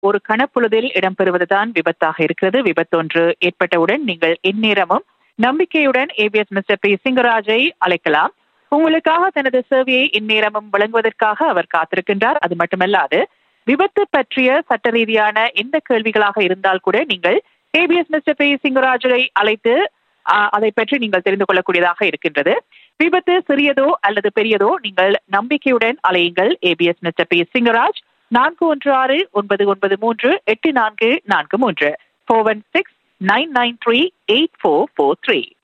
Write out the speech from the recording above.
ஒரு கணப்பொழுதில் இடம்பெறுவதுதான் விபத்தாக இருக்கிறது விபத்தொன்று ஏற்பட்டவுடன் நீங்கள் எந்நேரமும் நம்பிக்கையுடன் ஏபிஎஸ் மிஸ்டர் பி சிங்கராஜை அழைக்கலாம் உங்களுக்காக தனது சேவையை இந்நேரமும் வழங்குவதற்காக அவர் காத்திருக்கின்றார் அது மட்டுமல்லாது விபத்து பற்றிய சட்ட ரீதியான எந்த கேள்விகளாக இருந்தால் கூட நீங்கள் ஏபிஎஸ் மிஸ்டர் பி சிங்கராஜை அழைத்து அதை பற்றி நீங்கள் தெரிந்து கொள்ளக்கூடியதாக இருக்கின்றது விபத்து சிறியதோ அல்லது பெரியதோ நீங்கள் நம்பிக்கையுடன் அலையுங்கள் ஏபிஎஸ் மிஸ்டர் பி சிங்கராஜ் நான்கு ஒன்று ஆறு ஒன்பது ஒன்பது மூன்று எட்டு நான்கு நான்கு மூன்று four one six nine nine three eight four four three